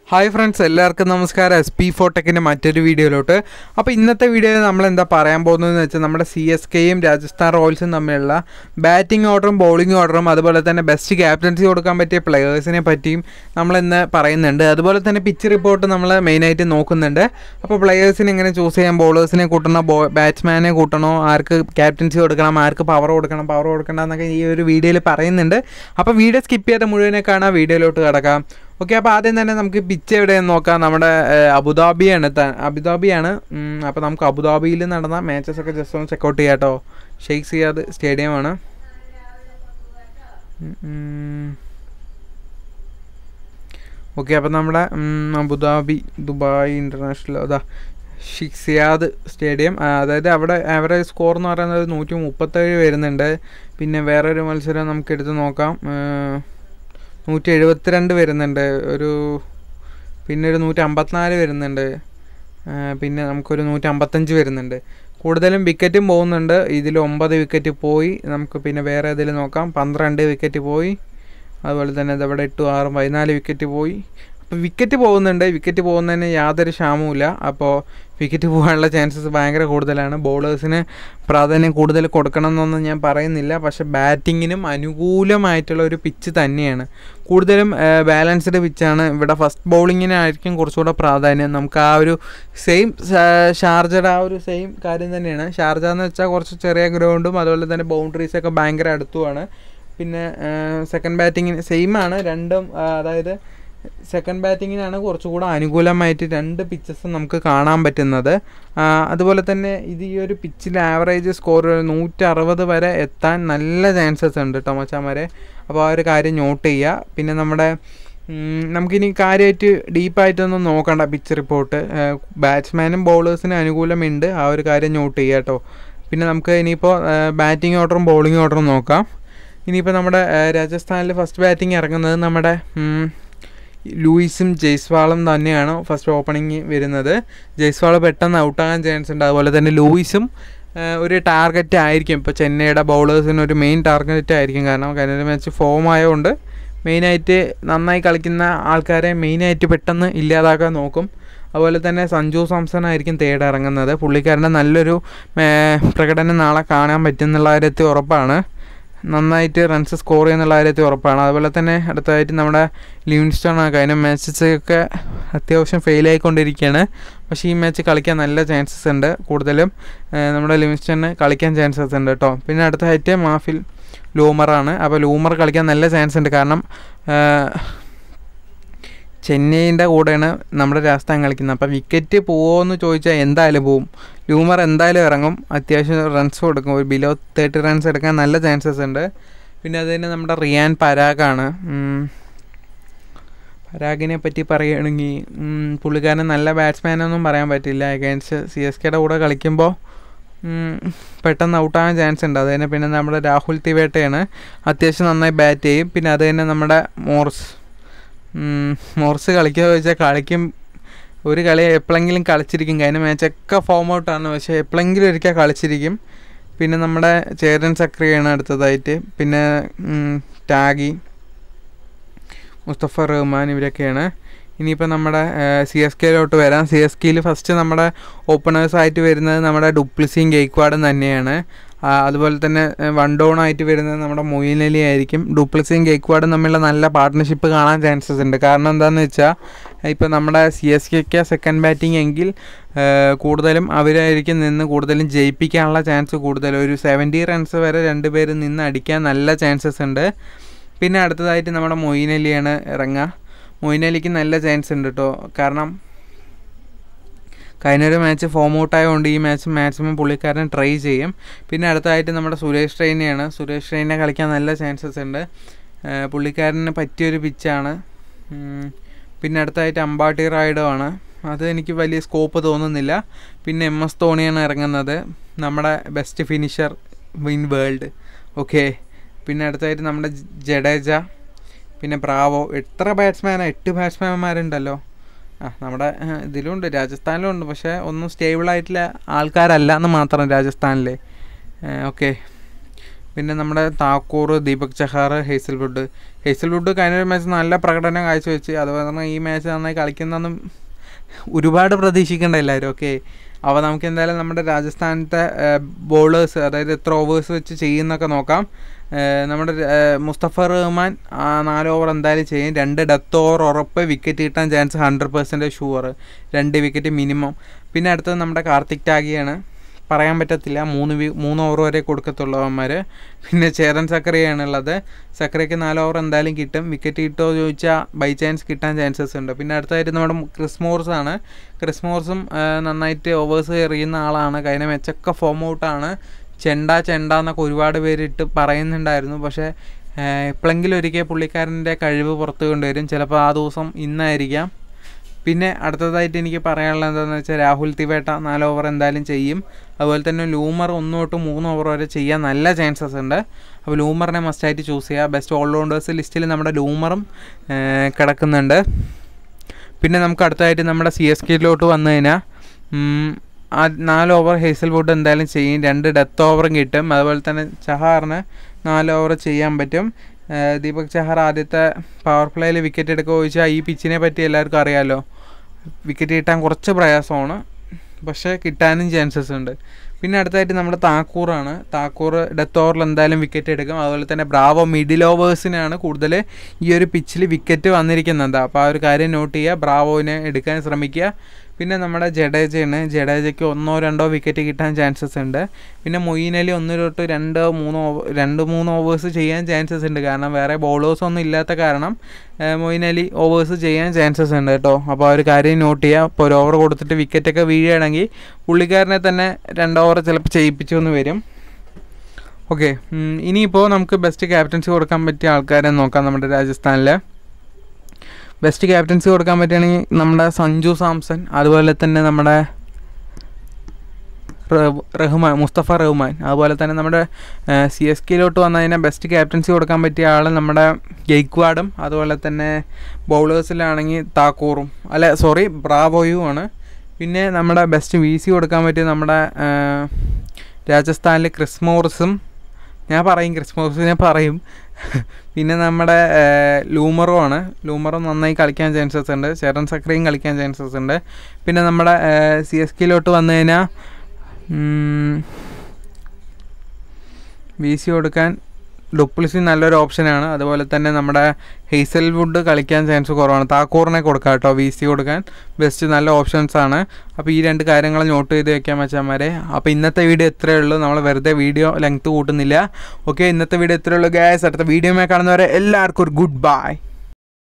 Hi friends എല്ലാവർക്കും നമസ്കാരം S P ഫോട്ടെക്കിൻ്റെ മറ്റൊരു വീഡിയോയിലോട്ട് അപ്പോൾ ഇന്നത്തെ വീഡിയോയിൽ നമ്മൾ എന്താ പറയാൻ പോകുന്നതെന്ന് വെച്ചാൽ നമ്മുടെ സി എസ് കെയും രാജസ്ഥാൻ റോയൽസും തമ്മിലുള്ള ബാറ്റിംഗ് ഓർഡറും ബൗളിംഗ് ഓർഡറും അതുപോലെ തന്നെ ബെസ്റ്റ് ക്യാപ്റ്റൻസി കൊടുക്കാൻ പറ്റിയ പ്ലെയേഴ്സിനെ പറ്റിയും നമ്മൾ ഇന്ന് പറയുന്നുണ്ട് അതുപോലെ തന്നെ പിച്ച് റിപ്പോർട്ട് നമ്മൾ മെയിനായിട്ട് നോക്കുന്നുണ്ട് അപ്പോൾ പ്ലെയേഴ്സിനെ എങ്ങനെ ചൂസ് ചെയ്യാം ബോളേഴ്സിനെ കൂട്ടണോ ബോ ബാറ്റ്സ്മാനെ കൂട്ടണോ ആർക്ക് ക്യാപ്റ്റൻസി കൊടുക്കണം ആർക്ക് പവർ കൊടുക്കണം പവർ കൊടുക്കണം എന്നൊക്കെ ഈ ഒരു വീഡിയോയിൽ പറയുന്നുണ്ട് അപ്പോൾ വീഡിയോ സ്കിപ്പ് ചെയ്ത മുഴുവനെ കാണാം വീഡിയോയിലോട്ട് കിടക്കാം ഓക്കെ അപ്പോൾ ആദ്യം തന്നെ നമുക്ക് പിച്ച് എവിടെയെന്ന് നോക്കാം നമ്മുടെ ഏഹ്, അബുദാബിയാണ് ത- അബുദാബിയാണ് ഉം, അപ്പോൾ നമുക്ക് അബുദാബിയിൽ നടന്ന മാച്ചസ് ഒക്കെ ജസ്റ്റ് ഒന്ന് ചെക്കൗട്ട് ചെയ്യാം കേട്ടോ ഷെയ്ഖ് സിയാദ് സ്റ്റേഡിയമാണ് ഓക്കെ അപ്പോൾ നമ്മുടെ ഉം, അബുദാബി ദുബായ് ഇൻ്റർനാഷണൽ അതാ ഷെയ്ഖ് സിയാദ് സ്റ്റേഡിയം ആ, അതായത് അവിടെ ആവറേജ് സ്കോർ എന്ന് പറയുന്നത് നൂറ്റി മുപ്പത്തേഴ് വരുന്നുണ്ട് പിന്നെ വേറൊരു മത്സരം നമുക്ക് എടുത്ത് നോക്കാം ഏഹ്, നൂറ്റി എഴുപത്തിരണ്ട് വരുന്നുണ്ട് ഒരു പിന്നെ ഒരു നൂറ്റി അമ്പത്തിനാല് വരുന്നുണ്ട് ആ, പിന്നെ നമുക്കൊരു നൂറ്റി അമ്പത്തഞ്ച് വരുന്നുണ്ട് കൂടുതലും വിക്കറ്റും പോകുന്നുണ്ട് ഇതിൽ ഒമ്പത് വിക്കറ്റ് പോയി നമുക്ക് പിന്നെ വേറെ ഇതിൽ നോക്കാം പന്ത്രണ്ട് വിക്കറ്റ് പോയി അതുപോലെ തന്നെ ഇതവിടെ എട്ടും ആറും പതിനാല് വിക്കറ്റ് പോയി അപ്പോൾ വിക്കറ്റ് പോകുന്നുണ്ട് വിക്കറ്റ് പോകുന്നതിന് യാതൊരു ക്ഷാമവുമില്ല അപ്പോൾ വിക്കറ്റ് പോകാനുള്ള ചാൻസസ് ഭയങ്കര കൂടുതലാണ് ബോളേഴ്സിന് പ്രാധാന്യം കൂടുതൽ കൊടുക്കണം എന്നൊന്നും ഞാൻ പറയുന്നില്ല പക്ഷെ ബാറ്റിങ്ങിനും അനുകൂലമായിട്ടുള്ള ഒരു പിച്ച് തന്നെയാണ് കൂടുതലും ബാലൻസ്ഡ് പിച്ചാണ് ഇവിടെ ഫസ്റ്റ് ബൗളിങ്ങിനായിരിക്കും കുറച്ചുകൂടെ പ്രാധാന്യം നമുക്ക് ആ ഒരു സെയിം ഷാർജയുടെ ആ ഒരു സെയിം കാര്യം തന്നെയാണ് ഷാർജ എന്ന് വെച്ചാൽ കുറച്ച് ചെറിയ ഗ്രൗണ്ടും അതുപോലെ തന്നെ ബൗണ്ടറീസൊക്കെ ഭയങ്കര അടുത്തുമാണ് പിന്നെ സെക്കൻഡ് ബാറ്റിങ്ങിന് സെയിം ആണ് രണ്ടും ആ, അതായത് സെക്കൻഡ് ബാറ്റിങ്ങിനാണ് കുറച്ചുകൂടെ അനുകൂലമായിട്ട് രണ്ട് പിച്ചസും നമുക്ക് കാണാൻ പറ്റുന്നത് ആ, അതുപോലെ തന്നെ ഇത് ഈ ഒരു പിച്ചിൽ ആവറേജ് സ്കോർ നൂറ്റി അറുപത് വരെ എത്താൻ നല്ല ചാൻസസ് ഉണ്ട് കേട്ടോ മച്ചാമാരെ അപ്പോൾ ആ ഒരു കാര്യം നോട്ട് ചെയ്യുക പിന്നെ നമ്മുടെ ഉം, നമുക്കിനി കാര്യമായിട്ട് ഡീപ്പായിട്ടൊന്നും നോക്കണ്ട പിച്ച് റിപ്പോർട്ട് ബാറ്റ്സ്മാനും ബൗളേഴ്സിനും അനുകൂലമുണ്ട് ആ ഒരു കാര്യം നോട്ട് ചെയ്യുക കേട്ടോ പിന്നെ നമുക്ക് ഇനിയിപ്പോൾ ബാറ്റിംഗ് ഓർഡറും ബൗളിംഗ് ഓർഡറും നോക്കാം ഇനിയിപ്പോൾ നമ്മുടെ ആ, രാജസ്ഥാനിൽ ഫസ്റ്റ് ബാറ്റിംഗ് ഇറങ്ങുന്നത് നമ്മുടെ ഉം, ലൂയിസും ജയ്സ്വാളും തന്നെയാണ് ഫസ്റ്റ് ഓപ്പണിംഗ് വരുന്നത് ജയ്സ്വാൾ പെട്ടെന്ന് ഔട്ടാകാൻ ചാൻസ് ഉണ്ട് അതുപോലെ തന്നെ ലൂയിസും ആ, ഒരു ടാർഗറ്റ് ആയിരിക്കും ഇപ്പോൾ ചെന്നൈയുടെ ബൗളേഴ്സിന് ഒരു മെയിൻ ടാർഗറ്റ് ആയിരിക്കും കാരണം കഴിഞ്ഞ മാച്ച് ഫോം ആയതുകൊണ്ട് മെയിനായിട്ട് നന്നായി കളിക്കുന്ന ആൾക്കാരെ മെയിനായിട്ട് പെട്ടെന്ന് ഇല്ലാതാക്കാൻ നോക്കും അതുപോലെ തന്നെ സഞ്ജു സാംസൺ ആയിരിക്കും തേട് ഇറങ്ങുന്നത് പുള്ളിക്കാരൻ്റെ നല്ലൊരു ഏ, പ്രകടനം നാളെ കാണാൻ പറ്റുന്നുള്ള കാര്യത്തിൽ ഉറപ്പാണ് നന്നായിട്ട് റൺസ് സ്കോർ ചെയ്യുന്നുള്ള കാര്യത്തിൽ ഉറപ്പാണ് അതുപോലെ തന്നെ അടുത്തതായിട്ട് നമ്മുടെ ലിവിൻസ്റ്റൺ ആണ് കഴിഞ്ഞ മാച്ചസ് ഒക്കെ അത്യാവശ്യം ഫെയിൽ ആയിക്കൊണ്ടിരിക്കുകയാണ് പക്ഷേ ഈ മാച്ച് കളിക്കാൻ നല്ല ചാൻസസ് ഉണ്ട് കൂടുതലും ഏഹ്, നമ്മുടെ ലിവിൻസ്റ്റണിന് കളിക്കാൻ ചാൻസസ് ഉണ്ട് കേട്ടോ പിന്നെ അടുത്തതായിട്ട് മാഫിൽ ലൂമറാണ് അപ്പോൾ ലൂമർ കളിക്കാൻ നല്ല ചാൻസ് ഉണ്ട് കാരണം ഏഹ്, ചെന്നൈൻ്റെ കൂടെയാണ് നമ്മുടെ രാജസ്ഥാൻ കളിക്കുന്നത് അപ്പോൾ വിക്കറ്റ് പോവുമെന്ന് ചോദിച്ചാൽ എന്തായാലും പോവും ലൂമർ എന്തായാലും ഇറങ്ങും അത്യാവശ്യം റൺസ് കൊടുക്കും ഒരു ബിലോ തേർട്ടി റൺസ് എടുക്കാൻ നല്ല ചാൻസസ് ഉണ്ട് പിന്നെ അത് തന്നെ നമ്മുടെ റിയാൻ പരാഗാണ് ഉം. പരാഗിനെ പറ്റി പറയുകയാണെങ്കിൽ ഉം, പുള്ളിക്കാരൻ നല്ല ബാറ്റ്സ്മാനൊന്നും പറയാൻ പറ്റില്ല അഗൈൻസ്റ്റ് സി എസ് കെയുടെ കൂടെ കളിക്കുമ്പോൾ ഉം, പെട്ടെന്ന് ഔട്ടാകാൻ ചാൻസ് ഉണ്ട് അത് തന്നെ പിന്നെ നമ്മുടെ രാഹുൽ തിവേട്ടയാണ് അത്യാവശ്യം നന്നായി ബാറ്റ് ചെയ്യും പിന്നെ അത് തന്നെ നമ്മുടെ മോർസ് ഉം, മോർസ് കളിക്കുക ചോദിച്ചാൽ കളിക്കും ഒരു കളി എപ്പോഴെങ്കിലും കളിച്ചിരിക്കും കഴിഞ്ഞ മാച്ചൊക്കെ ഫോം ഔട്ടാണ് പക്ഷേ എപ്പോഴെങ്കിലും ഒരിക്കൽ കളിച്ചിരിക്കും പിന്നെ നമ്മുടെ ചേരൻ സക്രിയാണ് അടുത്തതായിട്ട് പിന്നെ ഉം, ടാഗി മുസ്തഫ റഹ്മാൻ ഇവരൊക്കെയാണ് ഇനിയിപ്പോൾ നമ്മുടെ സി എസ് കെയിലോട്ട് വരാം സി എസ് കെയിൽ ഫസ്റ്റ് നമ്മുടെ ഓപ്പണേഴ്സായിട്ട് വരുന്നത് നമ്മുടെ ഡുപ്ലിസിയും ഗെയ്ക്വാഡും തന്നെയാണ് ആ, അതുപോലെ തന്നെ വൺ ഡൗൺ ആയിട്ട് വരുന്നത് നമ്മുടെ മൊയിൻ അലി ആയിരിക്കും ഡുപ്ലിസിയും ഗെയ്ക്വാഡും തമ്മിലുള്ള നല്ല പാർട്ട്ണർഷിപ്പ് കാണാൻ ചാൻസസ് ഉണ്ട് കാരണം എന്താണെന്ന് വെച്ചാൽ ഇപ്പോൾ നമ്മുടെ സി എസ് കെക്ക് സെക്കൻഡ് ബാറ്റിംഗ് എങ്കിൽ ആ, കൂടുതലും അവരായിരിക്കും നിന്ന് കൂടുതലും ജയിപ്പിക്കാനുള്ള ചാൻസ് കൂടുതൽ ഒരു സെവൻറ്റി റൺസ് വരെ രണ്ടുപേരും നിന്ന് അടിക്കാൻ നല്ല ചാൻസസ് ഉണ്ട് പിന്നെ അടുത്തതായിട്ട് നമ്മുടെ മൊയിൻ അലിയാണ് ഇറങ്ങുക മൊയിൻ അലിക്ക് നല്ല ചാൻസ് ഉണ്ട് കേട്ടോ കാരണം കഴിഞ്ഞൊരു മാച്ച് ഫോം ഔട്ട് ആയതുകൊണ്ട് ഈ മാച്ച് മാക്സിമം പുള്ളിക്കാരൻ ട്രൈ ചെയ്യും പിന്നെ അടുത്തതായിട്ട് നമ്മുടെ സുരേഷ് റെയ്നയാണ് സുരേഷ് റെയ്നെ കളിക്കാൻ നല്ല ചാൻസസ് ഉണ്ട് ആ, പുള്ളിക്കാരന് പറ്റിയൊരു പിച്ചാണ് ഉം, പിന്നെ അടുത്തതായിട്ട് അമ്പാട്ടി റായിഡോ ആണ് അത് എനിക്ക് വലിയ സ്കോപ്പ് തോന്നുന്നില്ല പിന്നെ എം എസ് ധോണിയാണ് ഇറങ്ങുന്നത് നമ്മുടെ best finisher win world okay പിന്നെ അടുത്തായിട്ട് നമ്മുടെ ജ- ജഡേജ പിന്നെ ബ്രാവോ എത്ര ബാറ്റ്സ്മാനാണ് എട്ട് ബാറ്റ്സ്മാൻമാരുണ്ടല്ലോ ആ നമ്മുടെ ആ, ഇതിലുണ്ട് രാജസ്ഥാനിലും ഉണ്ട് പക്ഷേ ഒന്നും സ്റ്റേബിൾ ആയിട്ടുള്ള ആൾക്കാരല്ല എന്ന് മാത്രം രാജസ്ഥാനിലെ ഓക്കെ പിന്നെ നമ്മുടെ താക്കൂർ ദീപക് ചഹാർ ഹേസൽവുഡ് ഹേസൽവുഡ് കഴിഞ്ഞ ഒരു മാച്ച് നല്ല പ്രകടനം കാഴ്ചവെച്ച് അതുപോലെ തന്നെ ഈ മാച്ച് നന്നായി കളിക്കുന്നതെന്നും ഒരുപാട് പ്രതീക്ഷിക്കേണ്ട എല്ലാവരും ഓക്കെ അപ്പോൾ നമുക്ക് എന്തായാലും നമ്മുടെ രാജസ്ഥാനത്തെ ബോളേഴ്സ് അതായത് എത്ര ഓവേഴ്സ് വെച്ച് ചെയ്യുന്നൊക്കെ നോക്കാം ഏഹ് നമ്മുടെ ഏഹ് മുസ്തഫ റഹ്മാൻ ആ നാല് ഓവർ എന്തായാലും ചെയ്യും രണ്ട് ഡെത്ത് ഓവർ ഉറപ്പ് വിക്കറ്റ് കിട്ടാൻ ചാൻസ് ഹൺഡ്രഡ് പെർസെൻറ്റ് ഷുവർ രണ്ട് വിക്കറ്റ് മിനിമം പിന്നെ അടുത്തത് നമ്മുടെ കാർത്തിക് ടാഗിയാണ് പറയാൻ പറ്റത്തില്ല മൂന്ന് വി മൂന്ന് ഓവർ വരെ കൊടുക്കത്തുള്ളൂ അവന്മാർ പിന്നെ ചേരൻ സക്കറിയാണ് ഉള്ളത് സക്കറിക്ക് നാല് ഓവർ എന്തായാലും കിട്ടും വിക്കറ്റ് കിട്ടുമോ ചോദിച്ചാൽ ബൈ ചാൻസ് കിട്ടാൻ ചാൻസസ് ഉണ്ട് പിന്നെ അടുത്തായിട്ട് നമ്മുടെ ക്രിസ് മോർസ് ആണ് ക്രിസ് മോർസും ആ, നന്നായിട്ട് ഓവേഴ്സ് എറിയുന്ന ആളാണ് കഴിഞ്ഞ മെച്ചൊക്കെ ഫോം ഔട്ടാണ് ചെണ്ട ചെണ്ട എന്നൊക്കെ ഒരുപാട് പേരിട്ട് പറയുന്നുണ്ടായിരുന്നു പക്ഷേ ആ, എപ്പോഴെങ്കിലും ഒരിക്കൽ പുള്ളിക്കാരൻ്റെ കഴിവ് പുറത്തു കൊണ്ടുവരും ചിലപ്പോൾ ആ ദിവസം ഇന്നായിരിക്കാം പിന്നെ അടുത്തതായിട്ട് എനിക്ക് പറയാനുള്ളത് എന്താണെന്ന് വെച്ചാൽ രാഹുൽ തിവേട്ട നാല് ഓവർ എന്തായാലും ചെയ്യും അതുപോലെ തന്നെ ലൂമർ ഒന്ന് തൊട്ട് മൂന്ന് ഓവർ വരെ ചെയ്യാൻ നല്ല ചാൻസസ് ഉണ്ട് അപ്പോൾ ലൂമറിനെ മസ്റ്റായിട്ട് ചൂസ് ചെയ്യുക ബെസ്റ്റ് ഓൾറൗണ്ടേഴ്സ് ലിസ്റ്റിൽ നമ്മുടെ ലൂമറും ഏഹ്, കിടക്കുന്നുണ്ട് പിന്നെ നമുക്ക് അടുത്തതായിട്ട് നമ്മുടെ സി എസ് കെയിലോട്ട് വന്നു കഴിഞ്ഞാൽ ഉം, ആ നാല് ഓവർ ഹേസൽവുഡ് എന്തായാലും ചെയ്യും രണ്ട് ഡെത്ത് ഓവറും കിട്ടും അതുപോലെ തന്നെ ചഹാറിന് നാല് ഓവർ ചെയ്യാൻ പറ്റും ഏഹ് ദീപക് ചഹാർ ആദ്യത്തെ പവർ പ്ലേയിൽ വിക്കറ്റ് എടുക്കുക ചോദിച്ചാൽ ഈ പിച്ചിനെ പറ്റി എല്ലാവർക്കും അറിയാമല്ലോ വിക്കറ്റ് കിട്ടാൻ കുറച്ച് പ്രയാസമാണ് പക്ഷേ കിട്ടാനും ചാൻസസ് ഉണ്ട് പിന്നെ അടുത്തായിട്ട് നമ്മുടെ താക്കൂറാണ് താക്കൂർ ഡെത്ത് ഓവറിൽ എന്തായാലും വിക്കറ്റ് എടുക്കും അതുപോലെ തന്നെ ബ്രാവോ മിഡിൽ ഓവേഴ്സിനാണ് കൂടുതൽ ഈ ഒരു പിച്ചിൽ വിക്കറ്റ് വന്നിരിക്കുന്നത് അപ്പോൾ ആ ഒരു കാര്യം നോട്ട് ചെയ്യുക ബ്രാവോവിനെ എടുക്കാൻ ശ്രമിക്കുക പിന്നെ നമ്മുടെ ജഡേജയാണ് ജഡേജയ്ക്ക് ഒന്നോ രണ്ടോ വിക്കറ്റ് കിട്ടാൻ ചാൻസസ് ഉണ്ട് പിന്നെ മൊയ്ൻ അലി ഒന്ന് തൊട്ട് രണ്ടോ മൂന്നോ ഓവർ രണ്ട് മൂന്ന് ഓവേഴ്സ് ചെയ്യാൻ ചാൻസസ് ഉണ്ട് കാരണം വേറെ ബൗളേഴ്സ് ഒന്നും ഇല്ലാത്ത കാരണം ഏഹ് മൊയ്ൻ അലി ഓവേഴ്സ് ചെയ്യാൻ ചാൻസസ് ഉണ്ട് കേട്ടോ അപ്പോൾ ആ ഒരു കാര്യം നോട്ട് ചെയ്യുക ഇപ്പോൾ ഒരു ഓവർ കൊടുത്തിട്ട് വിക്കറ്റൊക്കെ വീഴുകയാണെങ്കിൽ പുള്ളിക്കാരനെ തന്നെ രണ്ട് ഓവർ ചിലപ്പോൾ ചെയ്യിപ്പിച്ചു എന്ന് വരും ഓക്കെ ഇനിയിപ്പോൾ നമുക്ക് ബെസ്റ്റ് ക്യാപ്റ്റൻസി കൊടുക്കാൻ പറ്റിയ ആൾക്കാരെ നോക്കാം നമ്മുടെ രാജസ്ഥാനിൽ ബെസ്റ്റ് ക്യാപ്റ്റൻസി കൊടുക്കാൻ പറ്റുകയാണെങ്കിൽ നമ്മുടെ സഞ്ജു സാംസൺ അതുപോലെ തന്നെ നമ്മുടെ റഹ്- റഹ്മാൻ മുസ്തഫ റഹ്മാൻ അതുപോലെ തന്നെ നമ്മുടെ സി എസ് കെയിലോട്ട് വന്നു കഴിഞ്ഞാൽ ബെസ്റ്റ് ക്യാപ്റ്റൻസി കൊടുക്കാൻ പറ്റിയ ആൾ നമ്മുടെ ഗെയ്ക്വാഡും അതുപോലെ തന്നെ ബൗളേഴ്സിലാണെങ്കിൽ താക്കൂറും അല്ല സോറി ബ്രാവോയും ആണ് പിന്നെ നമ്മുടെ ബെസ്റ്റ് വി സി കൊടുക്കാൻ പറ്റിയ നമ്മുടെ ആ, രാജസ്ഥാനിൽ ക്രിസ് മോറിസും ഞാൻ പറയും ക്രിസ് മോറിസിനെ പറയും പിന്നെ നമ്മുടെ ലൂമറും ആണ് ലൂമറും നന്നായി കളിക്കാൻ ചാൻസസ് ഉണ്ട് ചേരൻ സക്രയും കളിക്കാൻ ചാൻസസ് ഉണ്ട് പിന്നെ നമ്മുടെ സി എസ് കെയിലോട്ട് വന്നു കഴിഞ്ഞാൽ വി സി കൊടുക്കാൻ ഡുപ്ലിസി നല്ലൊരു ഓപ്ഷനാണ് അതുപോലെ തന്നെ നമ്മുടെ ഹെയ്സൽവുഡ് കളിക്കാൻ ചാൻസ് കുറവാണ് താക്കൂറിനെ കൊടുക്കാം കേട്ടോ വി സി കൊടുക്കാൻ ബെസ്റ്റ് നല്ല ഓപ്ഷൻസ് ആണ് അപ്പോൾ ഈ രണ്ട് കാര്യങ്ങൾ നോട്ട് ചെയ്ത് വെക്കാൻ മച്ചാന്മാരെ അപ്പോൾ ഇന്നത്തെ വീഡിയോ ഇത്രയേ ഉള്ളൂ നമ്മൾ വെറുതെ വീഡിയോ ലെങ്ത് കൂട്ടുന്നില്ല ഓക്കെ ഇന്നത്തെ വീഡിയോ ഇത്രയേ ഉള്ളൂ ഗ്യാസ് അടുത്ത വീഡിയോ കാണുന്നവരെ എല്ലാവർക്കും ഒരു ഗുഡ് ബൈ